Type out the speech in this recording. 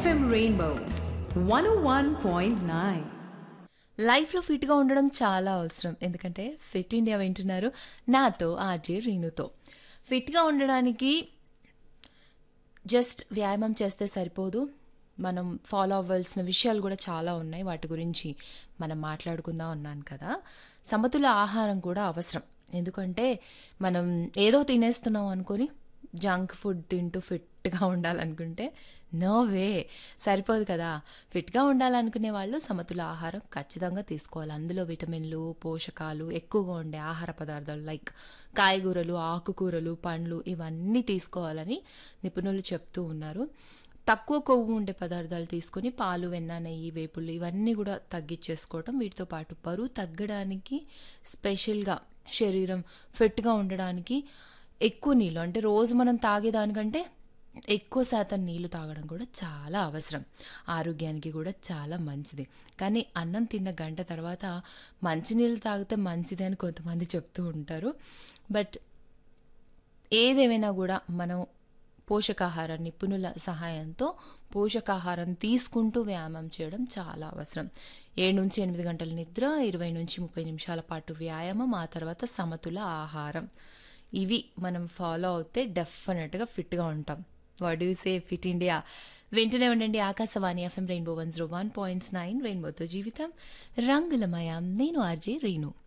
FM Rainbow 101.9. లైఫ్లో ఫిట్గా ఉండడం చాలా అవసరం ఎందుకంటే ఫిట్ ఇండియా వింటున్నారు నాతో ఆర్జే రీనుతో ఫిట్గా ఉండడానికి జస్ట్ వ్యాయామం చేస్తే సరిపోదు మనం ఫాలో అవ్వాల్సిన విషయాలు కూడా చాలా ఉన్నాయి వాటి గురించి మనం మాట్లాడుకుందాం అన్నాను కదా సమతుల ఆహారం కూడా అవసరం ఎందుకంటే మనం ఏదో తినేస్తున్నాం అనుకొని జంక్ ఫుడ్ తింటూ ఫిట్గా ఉండాలనుకుంటే నో వే సరిపోదు కదా ఫిట్గా ఉండాలనుకునే వాళ్ళు సమతుల ఆహారం ఖచ్చితంగా తీసుకోవాలి అందులో విటమిన్లు పోషకాలు ఎక్కువగా ఉండే ఆహార పదార్థాలు లైక్ కాయగూరలు ఆకుకూరలు పండ్లు ఇవన్నీ తీసుకోవాలని నిపుణులు చెప్తూ ఉన్నారు తక్కువ కొవ్వు ఉండే పదార్థాలు తీసుకొని పాలు వెన్న నెయ్యి వేపుళ్ళు ఇవన్నీ కూడా తగ్గించేసుకోవటం వీటితో పాటు బరువు తగ్గడానికి స్పెషల్గా శరీరం ఫిట్గా ఉండడానికి ఎక్కువ నీళ్ళు అంటే రోజు మనం తాగేదానికంటే ఎక్కువ శాతం నీళ్లు తాగడం కూడా చాలా అవసరం ఆరోగ్యానికి కూడా చాలా మంచిది కానీ అన్నం తిన్న గంట తర్వాత మంచినీళ్ళు తాగితే మంచిది అని కొంతమంది చెప్తూ ఉంటారు బట్ ఏదేమైనా కూడా మనం పోషకాహార నిపుణుల సహాయంతో పోషకాహారం తీసుకుంటూ వ్యాయామం చేయడం చాలా అవసరం ఏడు నుంచి ఎనిమిది గంటల నిద్ర ఇరవై నుంచి ముప్పై నిమిషాల పాటు వ్యాయామం ఆ తర్వాత సమతుల ఆహారం ఇవి మనం ఫాలో అవుతే డెఫినెట్గా ఫిట్గా ఉంటాం what you say fit India వింటూనే ఉండండి Akashvani FM rainbow one zero one points nine రెయిన్బోతో జీవితం రంగులమయం నేను ఆర్జే రీను